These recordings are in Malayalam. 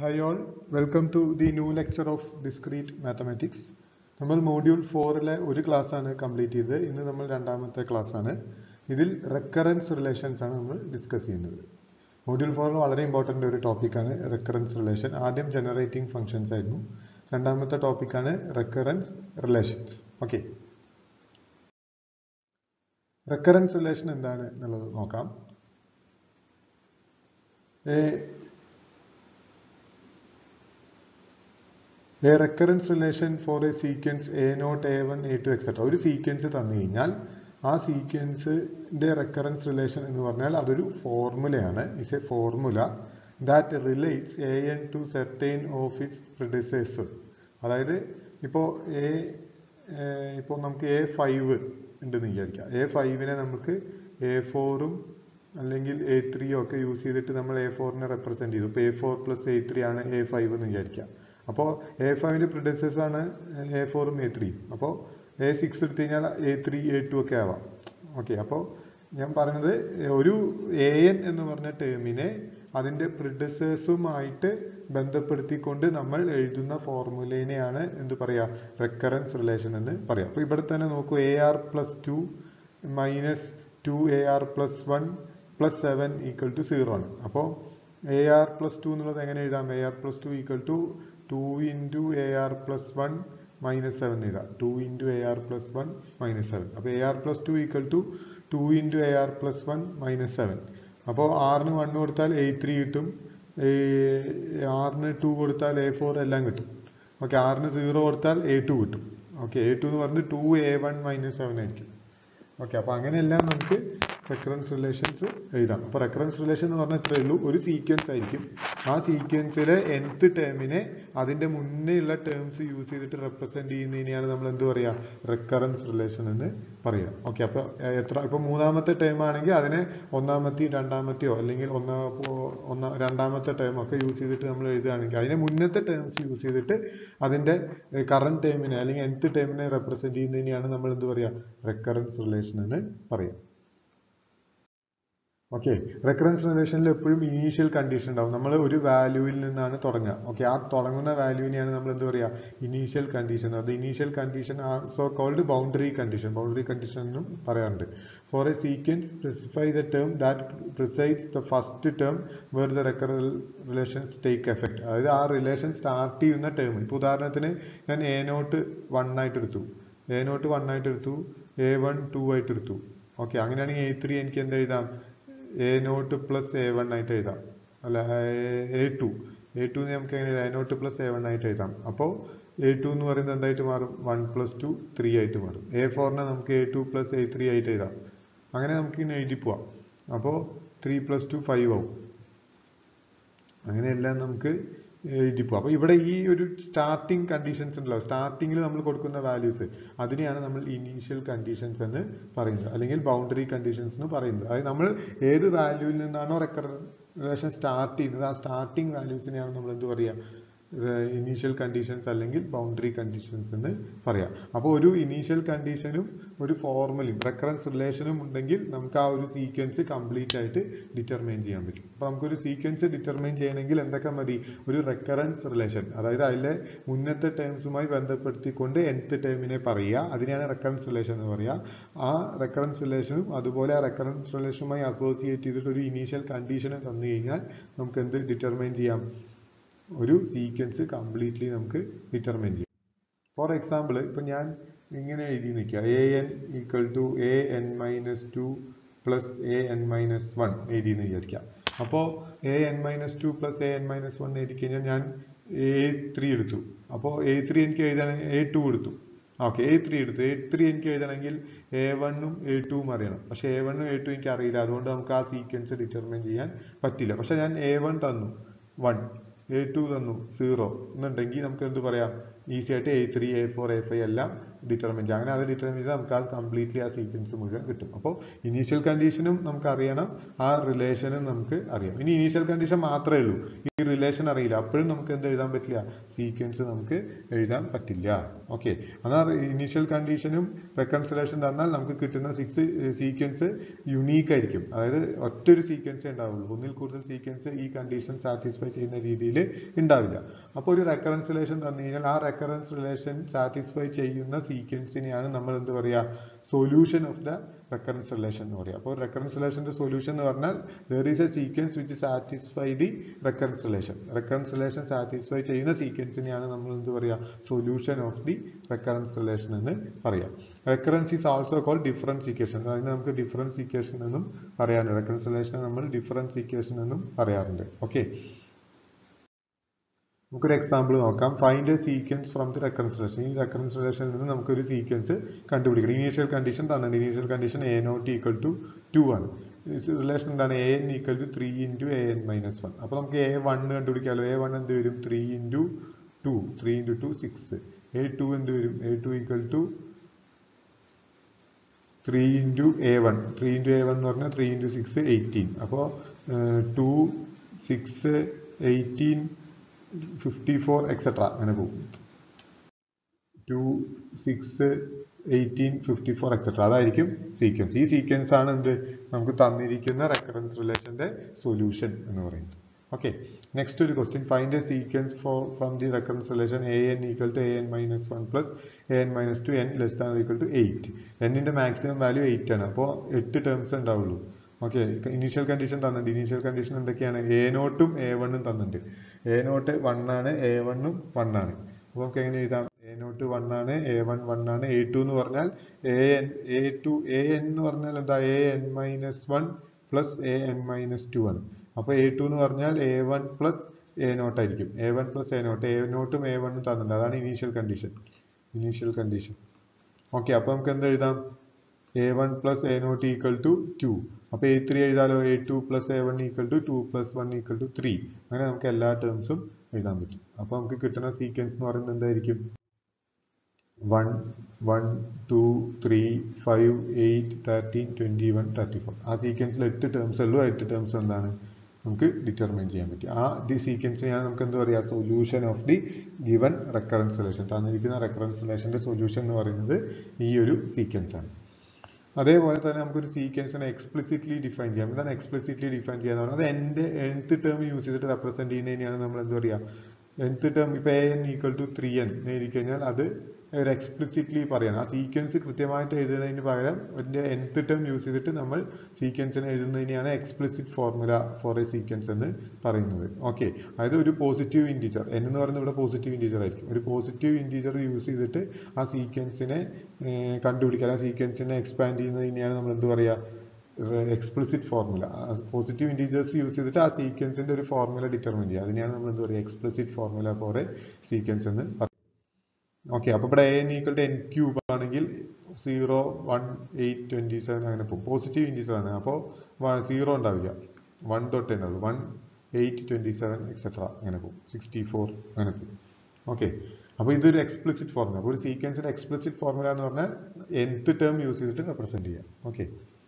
Hi all, welcome to the new lecture of discrete mathematics. നമ്മൾ മോഡ്യൂൾ ഫോറിലെ ഒരു ക്ലാസ് ആണ് കംപ്ലീറ്റ് ചെയ്തത് ഇന്ന് നമ്മൾ രണ്ടാമത്തെ ക്ലാസ് ആണ് ഇതിൽ റെക്കറൻസ് റിലേഷൻസ് ആണ് നമ്മൾ ഡിസ്കസ് ചെയ്യുന്നത് മോഡ്യൂൾ ഫോറിൽ വളരെ ഇമ്പോർട്ടൻ്റ് ഒരു ടോപ്പിക്കാണ് റെക്കറൻസ് റിലേഷൻ ആദ്യം ജനറേറ്റിംഗ് ഫങ്ഷൻസ് ആയിരുന്നു രണ്ടാമത്തെ ടോപ്പിക്കാണ് recurrence relations okay recurrence relation എന്താണ് എന്നുള്ളത് നോക്കാം a recurrence relation for a sequence a naught a one a two etcetera ഒരു സീക്വൻസ് തന്നു കഴിഞ്ഞാൽ ആ സീക്വൻസിന്റെ റെക്കറൻസ് റിലേഷൻ എന്ന് പറഞ്ഞാൽ അതൊരു ഫോർമുലയാണ് is a formula that relates a n to certain of its predecessors അതായത് ഇപ്പോൾ എ ഇപ്പോൾ നമുക്ക് എ ഫൈവ് ഉണ്ടെന്ന് വിചാരിക്കാം എ ഫൈവിനെ നമുക്ക് എ ഫോറും അല്ലെങ്കിൽ എ ത്രീയും ഒക്കെ യൂസ് ചെയ്തിട്ട് നമ്മൾ എ ഫോറിനെ റെപ്രസെന്റ് ചെയ്തു ഇപ്പോൾ a four plus a three ആണ് എ ഫൈവ് എന്ന് വിചാരിക്കാം അപ്പോൾ എ ഫൈവിൻ്റെ പ്രിഡസേഴ്സ് ആണ് എ ഫോറും എ ത്രീയും അപ്പോൾ എ സിക്സ് എടുത്തു കഴിഞ്ഞാൽ എ ത്രീ എ ടു ഒക്കെ ആവാം ഓക്കെ അപ്പോൾ ഞാൻ പറഞ്ഞത് ഒരു എ എൻ എന്ന് പറഞ്ഞ ടേമിനെ അതിൻ്റെ പ്രിഡസേഴ്സുമായിട്ട് ബന്ധപ്പെടുത്തിക്കൊണ്ട് നമ്മൾ എഴുതുന്ന ഫോർമുലേനെയാണ് എന്ത് പറയുക റെക്കറൻസ് റിലേഷൻ എന്ന് പറയാം അപ്പോൾ ഇവിടെ തന്നെ നോക്കൂ a r plus two minus two a r plus one plus seven equal to zero ആണ് അപ്പോൾ എ ആർ പ്ലസ് ടു എന്നുള്ളത് എങ്ങനെ എഴുതാം a r plus two equal to two into a r plus one minus seven എഴുതാം two into a r plus one minus seven അപ്പോൾ a r plus two equal to two into a r plus one minus seven അപ്പോൾ ആറിന് വൺ കൊടുത്താൽ എ ത്രീ കിട്ടും ആറിന് ടു കൊടുത്താൽ എ ഫോർ എല്ലാം കിട്ടും ഓക്കെ ആറിന് സീറോ കൊടുത്താൽ എ ടു കിട്ടും ഓക്കെ എ ടു എന്ന് പറഞ്ഞ് two a one minus seven ആയിരിക്കും ഓക്കെ അപ്പോൾ അങ്ങനെയെല്ലാം നമുക്ക് റെക്കറൻസ് റിലേഷൻസ് എഴുതാം അപ്പോൾ റെക്കറൻസ് റിലേഷൻ എന്ന് പറഞ്ഞാൽ ഇത്രയേ ഉള്ളൂ ഒരു സീക്വൻസ് ആയിരിക്കും ആ സീക്വൻസിലെ nth ടേമിനെ അതിന്റെ മുന്നേ ഉള്ള ടേംസ് യൂസ് ചെയ്തിട്ട് റെപ്രസെന്റ് ചെയ്യുന്നതിനെയാണ് നമ്മൾ എന്ത് പറയുക റെക്കറൻസ് റിലേഷൻ എന്ന് പറയുക ഓക്കെ അപ്പോൾ എത്ര ഇപ്പോൾ മൂന്നാമത്തെ ടേം ആണെങ്കിൽ അതിനെ ഒന്നാമത്തെയും രണ്ടാമത്തെയോ അല്ലെങ്കിൽ ഒന്നാ ഒന്നാ രണ്ടാമത്തെ ടേം ഒക്കെ യൂസ് ചെയ്തിട്ട് നമ്മൾ എഴുതുകയാണെങ്കിൽ അതിനെ മുന്നത്തെ ടേംസ് യൂസ് ചെയ്തിട്ട് അതിന്റെ കറന്റ് ടേമിനെ അല്ലെങ്കിൽ nth ടേമിനെ റെപ്രസെന്റ് ചെയ്യുന്നതിനെയാണ് നമ്മൾ എന്ത് പറയുക റെക്കറൻസ് റിലേഷൻ എന്ന് പറയുക ഓക്കെ റെക്കറൻസ് റിലേഷനിൽ എപ്പോഴും ഇനീഷ്യൽ കണ്ടീഷൻ ഉണ്ടാവും നമ്മൾ ഒരു വാല്യൂവിൽ നിന്നാണ് തുടങ്ങുക ഓക്കെ ആ തുടങ്ങുന്ന വാല്യൂവിനെയാണ് നമ്മൾ എന്ത് പറയുക ഇനീഷ്യൽ കണ്ടീഷൻ അത് initial condition so called boundary condition boundary condition എന്നും പറയാറുണ്ട് for a sequence specify the term that precedes the first term where the recurrence relations take effect അതായത് ആ റിലേഷൻ സ്റ്റാർട്ട് ചെയ്യുന്ന ടേം ഇപ്പോൾ ഉദാഹരണത്തിന് ഞാൻ എ നോട്ട് വൺ ആയിട്ട് എടുത്തു എ നോട്ട് വൺ ആയിട്ട് എടുത്തു എ വൺ ടു ആയിട്ട് എടുത്തു ഓക്കെ അങ്ങനെയാണെങ്കിൽ എ ത്രീ എനിക്ക് എന്ത് എഴുതാം a naught plus a one ആയിട്ട് എഴുതാം അല്ല എ ടു എ ടു നമുക്ക് എങ്ങനെ a naught plus a one ആയിട്ട് എഴുതാം അപ്പോൾ എ ടു എന്ന് പറയുന്നത് എന്തായിട്ട് മാറും വൺ പ്ലസ് ടു ത്രീ ആയിട്ട് മാറും എ ഫോറിനെ നമുക്ക് a two plus a three ആയിട്ട് എഴുതാം അങ്ങനെ നമുക്ക് ഇങ്ങനെ എഴുതി പോവാം അപ്പോൾ ത്രീ പ്ലസ് ടു ഫൈവ് ആവും അങ്ങനെയെല്ലാം നമുക്ക് എഴുതി പോവാം അപ്പോൾ ഇവിടെ ഈ ഒരു സ്റ്റാർട്ടിങ് കണ്ടീഷൻസ് ഉണ്ടല്ലോ സ്റ്റാർട്ടിങ്ങിൽ നമ്മൾ കൊടുക്കുന്ന വാല്യൂസ് അതിനെയാണ് നമ്മൾ ഇനീഷ്യൽ കണ്ടീഷൻസ് എന്ന് പറയുന്നത് അല്ലെങ്കിൽ ബൗണ്ടറി കണ്ടീഷൻസ് എന്ന് പറയുന്നത് അതായത് നമ്മൾ ഏത് വാല്യൂവിൽ നിന്നാണോ റിലേഷൻ സ്റ്റാർട്ട് ചെയ്യുന്നത് ആ സ്റ്റാർട്ടിങ് വാല്യൂസിനെയാണ് നമ്മൾ എന്ത് പറയുക ഇനീഷ്യൽ കണ്ടീഷൻസ് അല്ലെങ്കിൽ ബൗണ്ടറി കണ്ടീഷൻസ് എന്ന് പറയാം അപ്പോൾ ഒരു ഇനീഷ്യൽ കണ്ടീഷനും ഒരു ഫോർമലും റെക്കറൻസ് റിലേഷനും ഉണ്ടെങ്കിൽ നമുക്ക് ആ ഒരു സീക്വൻസ് കംപ്ലീറ്റ് ആയിട്ട് ഡിറ്റർമൈൻ ചെയ്യാൻ പറ്റും അപ്പോൾ നമുക്കൊരു സീക്വൻസ് ഡിറ്റർമൈൻ ചെയ്യണമെങ്കിൽ എന്തൊക്കെ മതി ഒരു റെക്കറൻസ് റിലേഷൻ അതായത് അതിലെ മുന്നത്തെ ടേംസുമായി ബന്ധപ്പെടുത്തിക്കൊണ്ട് nth ടേമിനെ പറയുക അതിനെയാണ് റെക്കറൻസ് റിലേഷൻ എന്ന് പറയുക ആ റെക്കറൻസ് റിലേഷനും അതുപോലെ ആ റെക്കറൻസ് റിലേഷനുമായി അസോസിയേറ്റ് ചെയ്തിട്ട് ഒരു ഇനീഷ്യൽ കണ്ടീഷനും തന്നു കഴിഞ്ഞാൽ നമുക്ക് എന്ത് ഡിറ്റർമൈൻ ചെയ്യാം ഒരു സീക്വൻസ് കംപ്ലീറ്റ്ലി നമുക്ക് ഡിറ്റർമൈൻ ചെയ്യാം ഫോർ എക്സാമ്പിൾ ഇപ്പം ഞാൻ ഇങ്ങനെ എഴുതി നിൽക്കുക a n equal to a n minus two plus a n minus one എഴുതി എന്ന് വിചാരിക്കാം അപ്പോൾ a n minus two plus a n minus one എഴുതി കഴിഞ്ഞാൽ ഞാൻ എ ത്രീ എടുത്തു അപ്പോൾ എ ത്രീ എനിക്ക് എഴുതണമെങ്കിൽ എ ടു എടുത്തു ഓക്കെ എ ത്രീ എടുത്തു എ ത്രീ എനിക്ക് എഴുതണമെങ്കിൽ എ വണ്ണും എ ടുവും അറിയണം പക്ഷെ എ വണ്ണും എ ടു എനിക്ക് അറിയില്ല അതുകൊണ്ട് നമുക്ക് ആ സീക്വൻസ് ഡിറ്റർമൈൻ ചെയ്യാൻ പറ്റില്ല പക്ഷെ ഞാൻ എ വൺ തന്നു വൺ എ ടു തന്നു സീറോ എന്നുണ്ടെങ്കിൽ നമുക്ക് എന്ത് പറയാം ഈസി ആയിട്ട് a three a four a five എല്ലാം ഡിറ്റർമിൻ ചെയ്യുക അങ്ങനെ അത് ഡിറ്റർമിൻ ചെയ്താൽ നമുക്ക് അത് കംപ്ലീറ്റ്ലി ആ സീക്വൻസ് മുഴുവൻ കിട്ടും അപ്പോൾ ഇനീഷ്യൽ കണ്ടീഷനും നമുക്ക് അറിയണം ആ റിലേഷനും നമുക്ക് അറിയാം ഇനി ഇനീഷ്യൽ കണ്ടീഷൻ മാത്രമേ ഉള്ളൂ ഈ റിലേഷൻ അറിയില്ല അപ്പോഴും നമുക്ക് എന്ത് എഴുതാൻ പറ്റില്ല സീക്വൻസ് നമുക്ക് എഴുതാൻ പറ്റില്ല ഓക്കെ എന്നാൽ ഇനീഷ്യൽ കണ്ടീഷനും റെക്കൺസിലേഷൻ തന്നാൽ നമുക്ക് കിട്ടുന്ന സിക്സ് സീക്വൻസ് യുണീക്ക് ആയിരിക്കും അതായത് ഒറ്റ ഒരു സീക്വൻസേ ഉണ്ടാവുള്ളൂ ഒന്നിൽ കൂടുതൽ സീക്വൻസ് ഈ കണ്ടീഷൻ സാറ്റിസ്ഫൈ ചെയ്യുന്ന രീതിയിൽ ഉണ്ടാവില്ല അപ്പോൾ ഒരു റെക്കറൻസ് റിലേഷൻ തന്നു കഴിഞ്ഞാൽ ആ റെക്കറൻസ് റിലേഷൻ സാറ്റിസ്ഫൈ ചെയ്യുന്ന സീക്വൻസിനെയാണ് നമ്മൾ എന്ത് പറയുക solution of the recurrence relation എന്ന് പറയുക അപ്പോൾ റെക്കറൻസ് റിലേഷന്റെ സൊല്യൂഷൻ എന്ന് പറഞ്ഞാൽ there is a sequence which satisfy the recurrence relation recurrence relation satisfy ചെയ്യുന്ന സീക്വൻസിനെയാണ് നമ്മൾ എന്ത് പറയുക solution of the recurrence relation എന്ന് പറയാം recurrence is also call difference equation അതിന് നമുക്ക് ഡിഫറൻസ് ഇക്വേഷൻ എന്നും പറയാറുണ്ട് റെക്കറൻസ് റിലേഷനെ നമ്മൾ ഡിഫറൻസ് ഇക്വേഷൻ എന്നും പറയാറുണ്ട് ഓക്കെ നമുക്കൊരു എക്സാമ്പിൾ നോക്കാം find a sequence from the recurrence relation ഈ റെക്കറൻസ് റിലേഷനിൽ നിന്ന് നമുക്കൊരു സീക്വൻസ് കണ്ടുപിടിക്കണം ഇനീഷ്യൽ കണ്ടീഷൻ തന്നിട്ടുണ്ട് initial condition a naught equal to two ആണ് റിലേഷൻ എന്താണ് a n equal to three into a n minus one അപ്പോൾ നമുക്ക് എ വൺ കണ്ടുപിടിക്കാമല്ലോ എ വൺ എന്ത് വരും three into two three into two six a two എന്ത് വരും a two equal to three into a one three into a one എന്ന് പറഞ്ഞാൽ ത്രീ ഇൻറ്റു സിക്സ് എയ്റ്റീൻ അപ്പോൾ two six eighteen fifty four etcetera അങ്ങനെ പോകും two six eighteen fifty four etcetera അതായിരിക്കും സീക്വൻസ് ഈ സീക്വൻസ് ആണ് എന്ത് നമുക്ക് തന്നിരിക്കുന്ന റെക്കറൻസ് റിലേഷന്റെ സൊല്യൂഷൻ എന്ന് പറയുന്നത് ഓക്കെ നെക്സ്റ്റ് ഒരു question find a sequence for from the recurrence relation a n equal to a n minus one plus a n minus two n less than equal to eight എന്നിന്റെ മാക്സിമം വാല്യൂ എയ്റ്റ് ആണ് അപ്പോൾ എട്ട് ടേംസ് ഉണ്ടാവുള്ളൂ ഓക്കെ ഇനീഷ്യൽ കണ്ടീഷൻ തന്നിട്ടുണ്ട് ഇനീഷ്യൽ കണ്ടീഷൻ എന്തൊക്കെയാണ് എ നോട്ടും എ വണ്ണും തന്നിട്ടുണ്ട് എ നോട്ട് വൺ ആണ് എ വണ്ണും വൺ ആണ് അപ്പോൾ നമുക്ക് എങ്ങനെ എഴുതാം എ നോട്ട് വൺ ആണ് എ വൺ വൺ ആണ് എ ടു എന്ന് പറഞ്ഞാൽ a n a two a n എന്ന് പറഞ്ഞാൽ എന്താ a n minus one plus a n minus two ആണ് അപ്പോൾ എ ടു എന്ന് പറഞ്ഞാൽ a one plus a naught ആയിരിക്കും a one plus a naught a നോട്ടും എ വണ്ണും തന്നിട്ടുണ്ട് അതാണ് initial condition initial condition okay അപ്പോൾ നമുക്ക് എന്ത് എഴുതാം a one plus a naught equal to two അപ്പോൾ എ ത്രീ എഴുതാലോ a two plus a one equal to two plus one equal to three അങ്ങനെ നമുക്ക് എല്ലാ ടേംസും എഴുതാൻ പറ്റും അപ്പോൾ നമുക്ക് കിട്ടുന്ന സീക്വൻസ് എന്ന് പറയുന്നത് എന്തായിരിക്കും one one two three five eight thirteen twenty one thirty four ആ സീക്വൻസിൽ എട്ട് ടേംസ് ഉള്ളൂ ആ എട്ട് ടേംസ് എന്താണ് നമുക്ക് ഡിറ്റർമൈൻ ചെയ്യാൻ പറ്റും ആ ദി സീക്വൻസിനെയാണ് നമുക്ക് എന്ത് പറയുക solution of the given recurrence relation തന്നിരിക്കുന്ന റെക്കറൻസ് റിലേഷന്റെ സൊല്യൂഷൻ എന്ന് പറയുന്നത് ഈ ഒരു സീക്വൻസ് ആണ് അതേപോലെ തന്നെ നമുക്കൊരു സീക്വൻസിനെ എക്സ്പ്ലിസിറ്റ്ലി ഡിഫൈൻ ചെയ്യാം എന്താണ് എക്സ്പ്ലിസിറ്റ്ലി ഡിഫൈൻ ചെയ്യാന്ന് പറയുന്നത് അത് എൻ്റെ nth ടേം യൂസ് ചെയ്തിട്ട് റെപ്രസെന്റ് ചെയ്യുന്നതിനെയാണ് നമ്മൾ എന്താ പറയുക nth ടേം ഇപ്പോൾ a n equal to three n എഴുതി കഴിഞ്ഞാൽ അത് ഒരു എക്സ്പ്ലിസിറ്റ്ലി പറയണം ആ സീക്വൻസ് കൃത്യമായിട്ട് എഴുതുന്നതിന് പകരം അതിൻ്റെ nth ടേം യൂസ് ചെയ്തിട്ട് നമ്മൾ സീക്വൻസിനെ എഴുതുന്നതിനെയാണ് explicit formula for a sequence എന്ന് പറയുന്നത് ഓക്കെ അതായത് ഒരു പോസിറ്റീവ് ഇൻറ്റീജർ n എന്ന് പറയുന്നത് ഇവിടെ പോസിറ്റീവ് ഇൻറ്റീജർ ആയിരിക്കും ഒരു പോസിറ്റീവ് ഇൻറ്റീജർ യൂസ് ചെയ്തിട്ട് ആ സീക്വൻസിനെ കണ്ടുപിടിക്കാൻ ആ സീക്വൻസിനെ എക്സ്പാൻഡ് ചെയ്യുന്നതിനെയാണ് നമ്മൾ എന്ത് പറയുക explicit formula positive integers use ചെയ്തിട്ട് ആ സീക്വൻസിന്റെ ഒരു ഫോർമുല ഡിറ്റർമിൻ ചെയ്യുക അതിനെയാണ് നമ്മൾ എന്ത് പറയുക explicit formula for a sequence എന്ന് പറയുന്നത് ഓക്കെ അപ്പോൾ ഇവിടെ a n equal to n cube ആണെങ്കിൽ zero one eight twenty seven അങ്ങനെ പോകും പോസിറ്റീവ് ഇൻറ്റീജർ ആണ് അപ്പോൾ സീറോ ഉണ്ടാവില്ല വൺ തൊട്ടേ ഉണ്ടാവുള്ളൂ one eight twenty seven etcetera അങ്ങനെ പോകും സിക്സ്റ്റി ഫോർ അങ്ങനെ പോകും ഓക്കെ അപ്പോൾ ഇതൊരു എക്സ്പ്ലിസിറ്റ് ഫോർമുല അപ്പോൾ ഒരു സീക്വൻസിന്റെ എക്സ്പ്ലിസിറ്റ് ഫോർമുല എന്ന് പറഞ്ഞാൽ nth ടേം യൂസ് ചെയ്തിട്ട് റെപ്രസെന്റ് ചെയ്യാം okay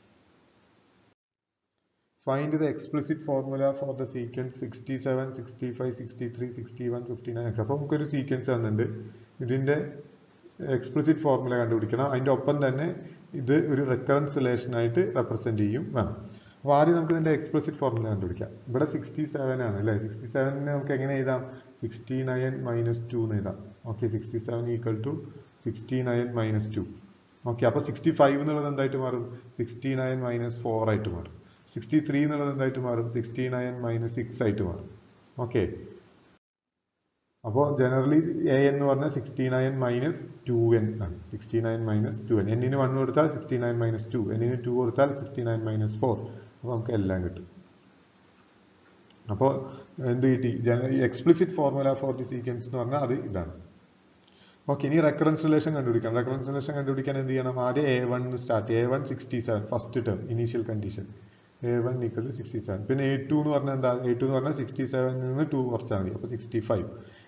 find the explicit formula for the sequence sixty seven sixty five sixty three sixty one fifty nine x അപ്പോൾ നമുക്കൊരു സീക്വൻസ് തന്നിട്ടുണ്ട് ഇതിന്റെ എക്സ്പ്ലിസിറ്റ് ഫോർമുല കണ്ടുപിടിക്കണം അതിന്റെ ഒപ്പം തന്നെ ഇത് ഒരു റെക്കറൻസ് റിലേഷൻ ആയിട്ട് റെപ്രസെന്റ് ചെയ്യും വേണം അപ്പോൾ ആദ്യം നമുക്ക് ഇതിന്റെ എക്സ്പ്ലിസിറ്റ് ഫോർമുല കണ്ടുപിടിക്കാം ഇവിടെ സിക്സ്റ്റി സെവൻ ആണ് അല്ലേ സിക്സ്റ്റി സെവനിനെ നമുക്ക് എങ്ങനെ എഴുതാം സിക്സ്റ്റി നയൻ മൈനസ് ടു എന്ന് എഴുതാം okay sixty seven equal to sixty nine minus two okay അപ്പോൾ സിക്സ്റ്റി ഫൈവ് എന്നുള്ളത് എന്തായിട്ട് മാറും സിക്സ്റ്റി നയൻ മൈനസ് ഫോർ ആയിട്ട് മാറും സിക്സ്റ്റി ത്രീ എന്നുള്ളത് എന്തായിട്ട് മാറും സിക്സ്റ്റി നയൻ മൈനസ് സിക്സ് ആയിട്ട് മാറും ഓക്കെ അപ്പോൾ ജനറലി എ എന്ന് പറഞ്ഞാൽ sixty nine minus two n ആണ് sixty nine minus two n എന്നിന് വൺ കൊടുത്താൽ സിക്സ്റ്റി നയൻ മൈനസ് ടു എന്നിന് ടു കൊടുത്താൽ സിക്സ്റ്റി നയൻ മൈനസ് ഫോർ അപ്പോൾ നമുക്ക് എല്ലാം കിട്ടും അപ്പോൾ എന്ത് കിട്ടി explicit formula for the sequence എന്ന് പറഞ്ഞാൽ അത് ഇതാണ് ഓക്കെ ഇനി റെക്കറൻസ് റിലേഷൻ കണ്ടുപിടിക്കണം റെക്കറൻസ് റിലേഷൻ കണ്ടുപിടിക്കാൻ എന്ത് ചെയ്യണം ആദ്യം a one start a one sixty seven first term initial condition a one equal to sixty seven പിന്നെ എ ടു എന്ന് പറഞ്ഞാൽ എന്താ എ ടു എന്ന് പറഞ്ഞാൽ സിക്സ്റ്റി സെവനിൽ നിന്ന് ടു കുറച്ചാൽ മതി അപ്പോൾ സിക്സ്റ്റി ഫൈവ്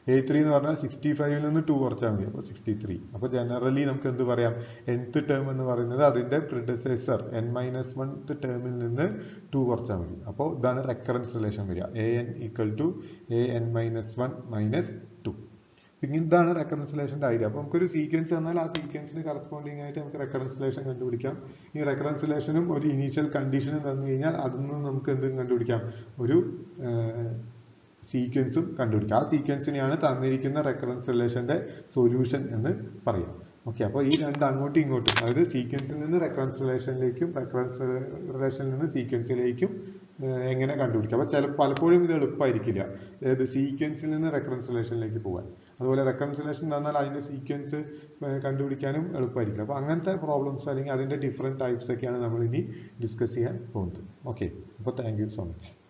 എ ത്രീ എന്ന് പറഞ്ഞാൽ സിക്സ്റ്റി ഫൈവിൽ നിന്ന് ടു കുറച്ചാൽ മതി അപ്പോൾ സിക്സ്റ്റി ത്രീ അപ്പോൾ ജനറലി നമുക്ക് എന്ത് പറയാം nth ടേം എന്ന് പറയുന്നത് അതിന്റെ പ്രിഡസേസർ എൻ മൈനസ് വൺത്ത് ടേമിൽ നിന്ന് ടു കുറച്ചാൽ മതി അപ്പോൾ ഇതാണ് റെക്കറൻസ് റിലേഷൻ വരിക a n equal to a n minus one minus two ഇതാണ് റെക്കറൻസിലേഷൻ്റെ ഐഡിയ അപ്പോൾ നമുക്കൊരു സീക്വൻസ് തന്നാൽ ആ സീക്വൻസിന് കറസ്പോണ്ടിങ് ആയിട്ട് നമുക്ക് റെക്കറൻസിലേഷൻ കണ്ടുപിടിക്കാം ഈ റെക്കറൻസിലേഷനും ഒരു ഇനീഷ്യൽ കണ്ടീഷനും തന്നു കഴിഞ്ഞാൽ അതിൽ നിന്ന് നമുക്ക് എന്തും കണ്ടുപിടിക്കാം ഒരു സീക്വൻസും കണ്ടുപിടിക്കാം ആ സീക്വൻസിനെയാണ് തന്നിരിക്കുന്ന റെക്കറൻസ് റിലേഷന്റെ സൊല്യൂഷൻ എന്ന് പറയാം ഓക്കെ അപ്പോൾ ഈ രണ്ട് അങ്ങോട്ടും ഇങ്ങോട്ടും അതായത് സീക്വൻസിൽ നിന്ന് റെക്കറൻസ് റിലേഷനിലേക്കും റെക്കറൻസ് റിലേഷനിൽ നിന്ന് സീക്വൻസിലേക്കും എങ്ങനെ കണ്ടുപിടിക്കാം അപ്പോൾ ചില പലപ്പോഴും ഇത് എളുപ്പമായിരിക്കില്ല അതായത് സീക്വൻസിൽ നിന്ന് റെക്കറൻസ് റിലേഷനിലേക്ക് പോകാൻ അതുപോലെ റെക്കറൻസ് റിലേഷൻ തന്നാൽ അതിന്റെ സീക്വൻസ് കണ്ടുപിടിക്കാനും എളുപ്പമായിരിക്കില്ല അപ്പോൾ അങ്ങനത്തെ പ്രോബ്ലംസ് അല്ലെങ്കിൽ അതിന്റെ ഡിഫറെൻറ്റ് ടൈപ്സ് ഒക്കെയാണ് നമ്മൾ ഇനി ഡിസ്കസ് ചെയ്യാൻ പോകുന്നത് ഓക്കെ അപ്പോൾ താങ്ക് യു സോ മച്ച്